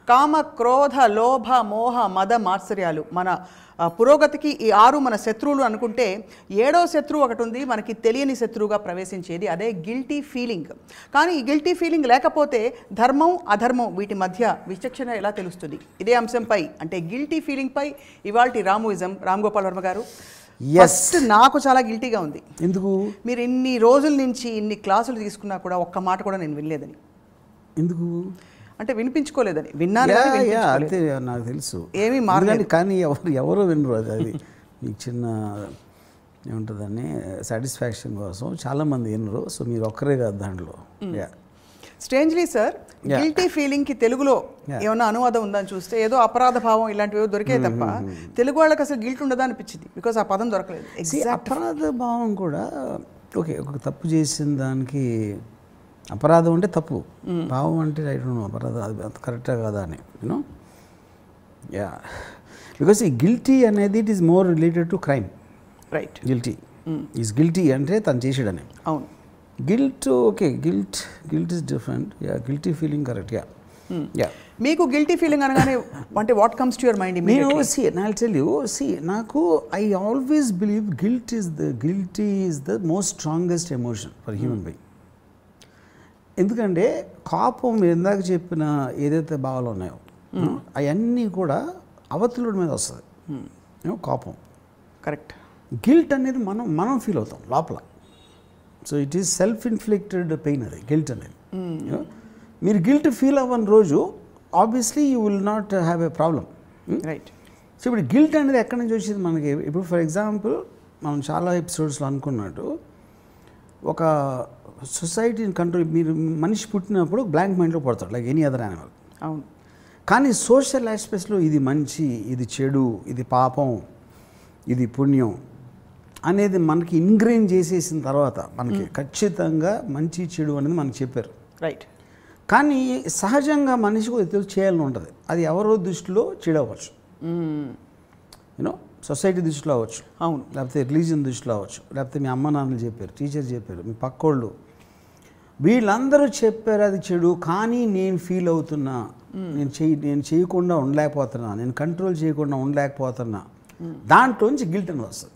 కామ క్రోధ లోభ మోహ మద మాత్సర్యాలు మన ఆ, పురోగతికి ఈ ఆరు మన శత్రువులు అనుకుంటే ఏడో శత్రువు ఒకటి ఉంది మనకి తెలియని శత్రువుగా ప్రవేశించేది అదే గిల్టీ ఫీలింగ్ కానీ ఈ గిల్టీ ఫీలింగ్ లేకపోతే ధర్మం అధర్మం వీటి మధ్య విచక్షణ ఎలా తెలుస్తుంది ఇదే అంశంపై అంటే గిల్టీ ఫీలింగ్పై ఇవాల్టి రామోయిజం రామ్ గోపాల్ వర్మ గారు Yes. ఫస్ట్ నాకు చాలా గిల్టీగా ఉంది ఎందుకు మీరు ఇన్ని రోజుల నుంచి ఇన్ని క్లాసులు తీసుకున్నా కూడా ఒక్క మాట కూడా నేను వినలేదని ఎందుకు అంటే వినిపించుకోలేదని విన్నాను యా, కానీ యా, వినిపించుకోలేదు. అంతే నాకు తెలుసు ఏమీ మారలేదు. ఎందుకంటే కానీ ఎవరు ఎవరో వినరు అది అది మీకు చిన్న ఏముంటుందని సాటిస్ఫాక్షన్ కోసం చాలామంది వినరు సో మీరు ఒక్కరే కాదు దాంట్లో yeah strangely sir Yeah. Guilty feeling కి తెలుగులో Yeah. ఏమన్నా అనువాదం ఉందని చూస్తే ఏదో అపరాధ భావం ఇలాంటివి ఏవో దొరికే తప్ప తెలుగు వాళ్ళకి అసలు గిల్ట్ ఉండదా అనిపించింది బికాస్ ఆ పదం దొరకలేదు See, Exact- అపరాధ భావం కూడా ఓకే ఒక తప్పు చేసిన దానికి అపరాధం అంటే తప్పు భావం అంటే రైట్ అపరాధం అది అంత కరెక్టా కాదా అని యూనో యా బికాస్ ఈ గిల్టీ అనేది it is more related to crime right guilty is guilty అంటే తను చేసాడని అవును guilt okay guilt guilt is different yeah guilty feeling correct yeah yeah మీకు గిల్టీ ఫీలింగ్ అనగానే అంటే what comes to your mind నేను సి నా టెల్ యూ సి నాకు I always believe guilt is the guilty is the most strongest emotion for human being ఎందుకంటే కోపం మీరు ఇందాక చెప్పిన ఏదైతే భావాలు ఉన్నాయో అవన్నీ కూడా అవతలుడి మీద వస్తుంది You know, కోపం కరెక్ట్ గిల్ట్ అనేది మనం మనం ఫీల్ అవుతాం లోపల so it is self inflicted pain అది గిల్ట్ అనేది You know, మీరు గిల్ట్ ఫీల్ అవ్వని రోజు obviously you will not have a problem right so ఇప్పుడు గిల్ట్ అనేది ఎక్కడి నుంచి వచ్చింది మనకి ఇప్పుడు ఫర్ ఎగ్జాంపుల్ మనం చాలా ఎపిసోడ్స్లో అనుకున్నట్టు ఒక సొసైటీని కంట్రోల్ మీరు మనిషి పుట్టినప్పుడు బ్లాంక్ మైండ్లో పడతాడు లైక్ ఎనీ అదర్ యానిమల్ అవును కానీ సోషల్ ఆస్పెక్ట్స్లో ఇది మంచి ఇది చెడు ఇది పాపం ఇది పుణ్యం అనేది మనకి ఇంగ్రెయిన్ చేసేసిన తర్వాత మనకి ఖచ్చితంగా మంచి చెడు అనేది మనకి చెప్పారు రైట్ కానీ సహజంగా మనిషికి ఇది చేయాలని ఉంటుంది అది ఎవరో దృష్టిలో చెడు అవ్వచ్చు యూనో సొసైటీ దృష్టిలో అవ్వచ్చు అవును లేకపోతే రిలీజియన్ దృష్టిలో అవ్వచ్చు లేకపోతే మీ అమ్మ నాన్నలు చెప్పారు టీచర్ చెప్పారు మీ పక్కోళ్ళు వీళ్ళందరూ చెప్పారు అది చెడు కానీ నేను ఫీల్ అవుతున్నా నేను చేయి నేను చేయకుండా ఉండలేకపోతున్నా నేను కంట్రోల్ చేయకుండా ఉండలేకపోతున్నా దాంట్లోంచి గిల్ట్ అని వస్తుంది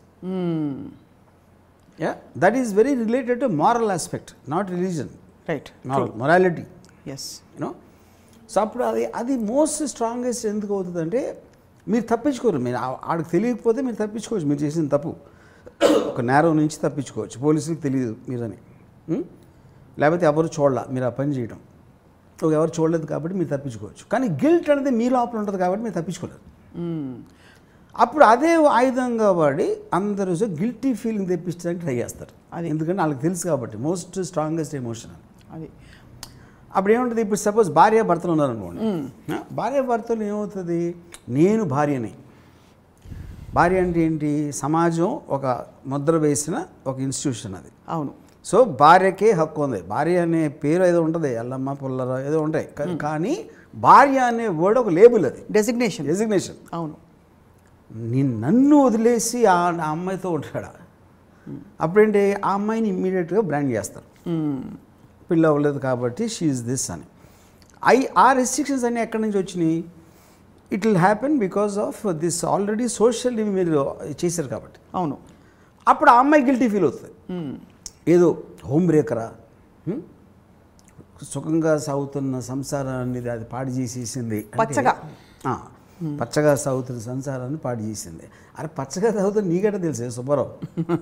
yeah that is very related to moral aspect not religion right moral morality yes you know so అప్పుడు అది అది మోస్ట్ స్ట్రాంగెస్ట్ ఎందుకు అవుతుందంటే మీరు తప్పించుకోరు మీరు ఆ- ఆడికి తెలియకపోతే మీరు తప్పించుకోవచ్చు మీరు చేసిన తప్పు ఒక నేరో నుంచి తప్పించుకోవచ్చు పోలీసులకు తెలియదు మీరని ఉం? లేకపోతే ఎవరు చూడాల మీరు ఆ పని చేయడం ఒక ఎవరు చూడలేదు కాబట్టి మీరు తప్పించుకోవచ్చు కానీ గిల్ట్ అనేది మీ లోపల ఉంటుంది కాబట్టి మీరు తప్పించుకోలేదు అప్పుడు అదే ఆయుధంగా వాడి అందరూ గిల్టీ ఫీలింగ్ తెప్పించడానికి ట్రై చేస్తారు అది. ఎందుకంటే వాళ్ళకి తెలుసు కాబట్టి మోస్ట్ స్ట్రాంగెస్ట్ ఎమోషన్ అని అది అప్పుడు ఏముంటుంది ఇప్పుడు సపోజ్ భార్య భర్తలు ఉన్నారనుకోండి ఆ, భార్య భర్తలు ఏమవుతుంది నేను భార్యని భార్య అంటే ఏంటి సమాజం ఒక ముద్ర వేసిన ఒక ఇన్స్టిట్యూషన్ అది అవును సో భార్యకే హక్కు ఉంది భార్య అనే పేరు ఏదో ఉంటుంది ఎల్లమ్మ పుల్లర ఏదో ఉంటాయి కా- కానీ భార్య అనే వర్డ్ ఒక లేబుల్ అది డెసిగ్నేషన్ డెసిగ్నేషన్ అవును నేను నన్ను వదిలేసి ఆ ఆ అమ్మాయితో ఉంటాడా అప్పుడేంటి ఆ అమ్మాయిని ఇమ్మీడియట్గా బ్రాండ్ చేస్తారు పిల్ల అవ్వలేదు కాబట్టి షీఈ్ దిస్ అని ఐ ఆ రెస్ట్రిక్షన్స్ అన్నీ ఎక్కడి నుంచి వచ్చినాయి it will happen because of this already social మీరు చేశారు కాబట్టి అవును అప్పుడు ఆ అమ్మాయి గిల్టీ ఫీల్ అవుతుంది ఏదో హోమ్ బ్రేకరా హ్మ్? సుఖంగా సాగుతున్న సంసారాన్ని అది పాడు చేసేసింది అంటే- పచ్చగా. ఆ, పచ్చగా సాగుతున్న సంసారాన్ని పాడు చేసింది అరే పచ్చగా సాగుతున్న నీకంటే తెలుసే సుబ్బారావు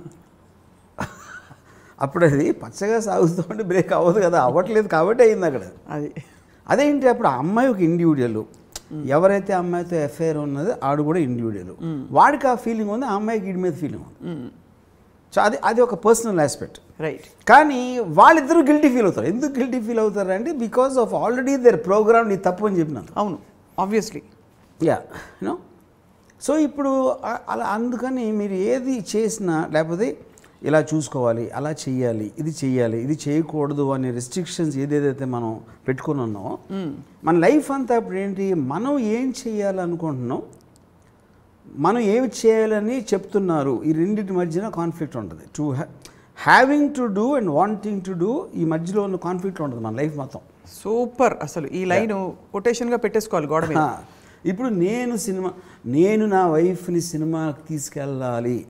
అప్పుడు అది పచ్చగా సాగుతుంటే బ్రేక్ అవ్వదు కదా అవ్వట్లేదు కాబట్టి అయింది అక్కడ అది అదేంటి అప్పుడు ఆ అమ్మాయి ఒక ఇండివిజువల్ ఎవరైతే అమ్మాయితో ఎఫ్ఐఆర్ ఉన్నదో ఆడు కూడా ఇండివిజువల్ వాడికి ఆ ఫీలింగ్ ఉంది ఆ అమ్మాయికి వీడి మీద ఫీలింగ్ ఉంది సో అది అది ఒక పర్సనల్ ఆస్పెక్ట్ రైట్ కానీ వాళ్ళిద్దరూ గిల్టీ ఫీల్ అవుతారు ఎందుకు గిల్టీ ఫీల్ అవుతారు అంటే because of already their programme నీ తప్పు అని చెప్పినాను అవును ఆబ్వియస్లీ యా యూనో సో ఇప్పుడు అ- అలా అందుకని మీరు ఏది చేసినా లేకపోతే ఇలా చూసుకోవాలి అలా చెయ్యాలి ఇది చెయ్యాలి ఇది చేయకూడదు అనే రెస్ట్రిక్షన్స్ ఏదేదైతే మనం పెట్టుకుని ఉన్నామో మన లైఫ్ అంతా ఇప్పుడు ఏంటి మనం ఏం చేయాలనుకుంటున్నాం మనం ఏమి చేయాలని చెప్తున్నారు ఈ రెండింటి మధ్యన కాన్ఫ్లిక్ట్ ఉంటుంది to having to do and wanting to do ఈ మధ్యలో ఉన్న కాన్ఫ్లిక్ట్ ఉంటుంది మన లైఫ్ మొత్తం సూపర్ అసలు ఈ లైన్ కొటేషన్గా పెట్టేసుకోవాలి గోడ మీద ఇప్పుడు నేను సినిమా నేను నా వైఫ్ని సినిమాకి తీసుకెళ్ళాలి